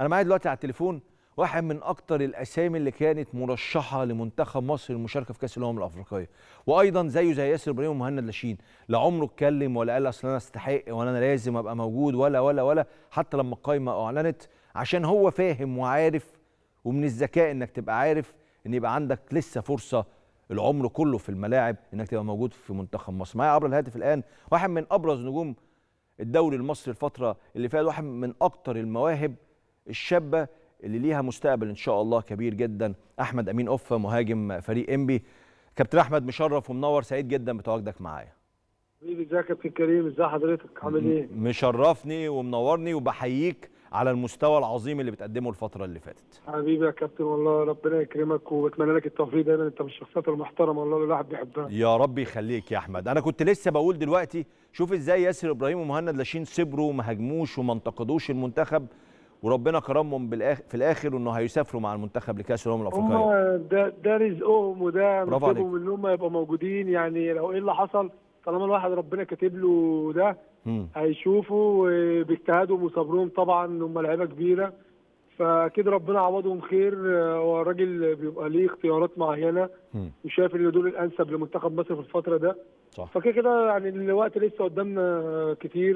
انا معايا دلوقتي على التليفون واحد من اكتر الاسامي اللي كانت مرشحه لمنتخب مصر للمشاركه في كاس الامم الافريقيه وايضا زيه زي ياسر ابراهيم ومهند لاشين لا عمره اتكلم ولا قال اصل انا استحق ولا انا لازم ابقى موجود ولا ولا ولا حتى لما القايمه اعلنت عشان هو فاهم وعارف ومن الذكاء انك تبقى عارف ان يبقى عندك لسه فرصه العمر كله في الملاعب انك تبقى موجود في منتخب مصر معايا عبر الهاتف الان واحد من ابرز نجوم الدوري المصري الفتره اللي فاتت واحد من اكتر المواهب الشابه اللي ليها مستقبل ان شاء الله كبير جدا احمد امين اوفا مهاجم فريق انبي كابتن احمد مشرف ومنور سعيد جدا بتواجدك معايا حبيبي ازيك يا كابتن كريم ازي حضرتك عامل ايه مشرفني ومنورني وبحييك على المستوى العظيم اللي بتقدمه الفتره اللي فاتت حبيبي يا كابتن والله ربنا يكرمك وبتمنى لك التوفيق دايما انت من الشخصيات المحترمه والله اللي الواحد بيحبها يا رب يخليك يا احمد انا كنت لسه بقول دلوقتي شوف ازاي ياسر ابراهيم ومهند لاشين صبروا وما هاجموش وما انتقدوش المنتخب وربنا كرمهم بالآخر في الاخر انه هيسافروا مع المنتخب لكاس الامم الافريقيه هم ده ده رزقهم وده برافو عليك. نصيبهم ان هم يبقوا موجودين يعني لو ايه اللي حصل طالما الواحد ربنا كاتب له ده مم. هيشوفوا باجتهادهم وصبرهم طبعا هم لعيبه كبيره فاكيد ربنا عوضهم خير هو الراجل بيبقى ليه اختيارات معينه مم. وشايف ان دول الانسب لمنتخب مصر في الفتره ده صح فكده كده يعني الوقت لسه قدامنا كتير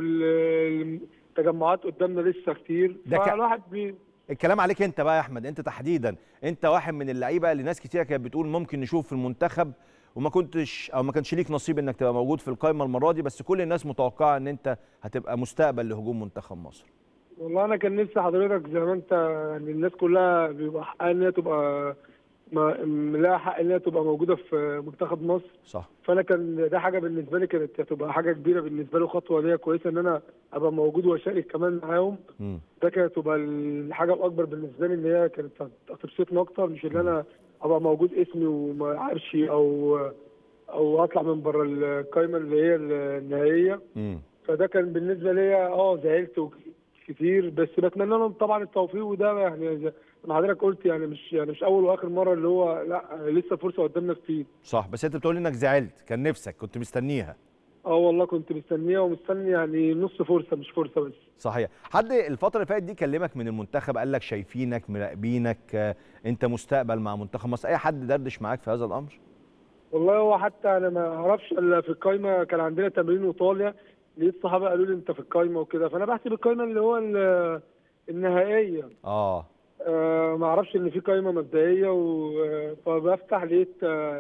والتجمعات قدامنا لسه كتير ده ك- فالواحد بي... الكلام عليك انت بقى يا احمد انت تحديدا انت واحد من اللعيبه اللي ناس كتير كانت بتقول ممكن نشوف في المنتخب وما كنتش او ما كانش ليك نصيب انك تبقى موجود في القائمه المره دي بس كل الناس متوقعه ان انت هتبقى مستقبل لهجوم منتخب مصر والله انا كان نفسي حضرتك زي ما انت يعني الناس كلها بيبقى حقها ان هي تبقى ما لها حق ان هي تبقى موجوده في منتخب مصر صح فانا كان ده حاجه بالنسبه لي كانت هتبقى حاجه كبيره بالنسبه لي وخطوه ليا كويسه ان انا ابقى موجود واشارك كمان معاهم مم. ده كانت تبقى الحاجه الاكبر بالنسبه لي ان هي كانت هتبسطني اكتر مش ان انا ابقى موجود اسمي وما اعرفش او او اطلع من بره القايمه اللي هي النهائيه مم. فده كان بالنسبه ليا اه زعلت وك- كتير بس بتمنى لهم طبعا التوفيق وده يعني زي ما حضرتك قلت يعني مش يعني مش اول واخر مره اللي هو لا لسه فرصه قدامنا كتير صح بس انت بتقول انك زعلت كان نفسك كنت مستنيها اه والله كنت مستنيها ومستني يعني نص فرصه مش فرصه بس صحيح حد الفتره اللي فاتت دي كلمك من المنتخب قال لك شايفينك مراقبينك آه، انت مستقبل مع منتخب مصر اي حد دردش معاك في هذا الامر والله هو حتى انا ما اعرفش الا في القايمه كان عندنا تمرين وطالع لقيت صحابي قالوا لي انت في القايمه وكده فانا بحسب القايمه اللي هو ال- النهائيه اه آه ما اعرفش ان في قايمه مبدئيه و- آه، فبفتح لقيت آه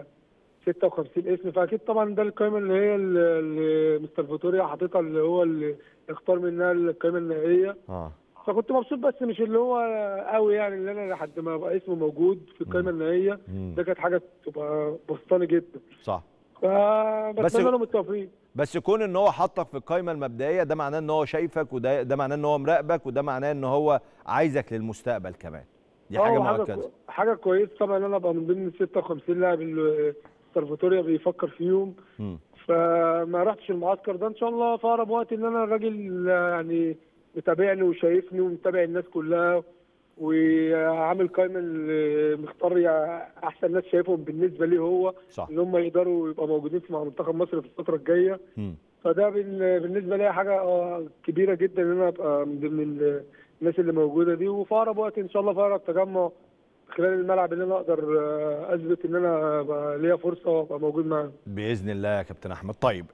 56 اسم فاكيد طبعا ده القايمه اللي هي اللي- اللي مستر فيتوريا حاططها اللي هو اللي اختار منها القايمه النهائيه اه فكنت مبسوط بس مش اللي هو قوي يعني اللي انا لحد ما ابقى اسمه موجود في القايمه النهائيه مم. ده كانت حاجه تبقى بسطاني جدا صح بس- فبتمنى لهم التوفيق بس كون ان هو حطك في القائمه المبدئيه ده معناه ان هو شايفك وده ده معناه ان هو مراقبك وده معناه ان هو عايزك للمستقبل كمان دي حاجه آه، مؤكده كو- حاجه كويسه طبعا انا ابقى من ضمن ال 56 لاعب اللي مستر فيتوريا بيفكر فيهم مم. فما رحتش المعسكر ده ان شاء الله في اقرب وقت ان انا الراجل يعني متابعني وشايفني ومتابع الناس كلها وعامل قائمه اللي مختار يع- احسن ناس شايفهم بالنسبه ليه هو صح ان هم يقدروا يبقى موجودين في مع منتخب مصر في الفتره الجايه مم. فده بال- بالنسبه لي حاجه آه، كبيره جدا ان انا ابقى من ضمن ال- الناس اللي موجوده دي وفي اقرب وقت ان شاء الله في اقرب تجمع خلال الملعب ان انا اقدر آه، اثبت ان انا ابقى ليا فرصه وابقى موجود معاهم باذن الله يا كابتن احمد طيب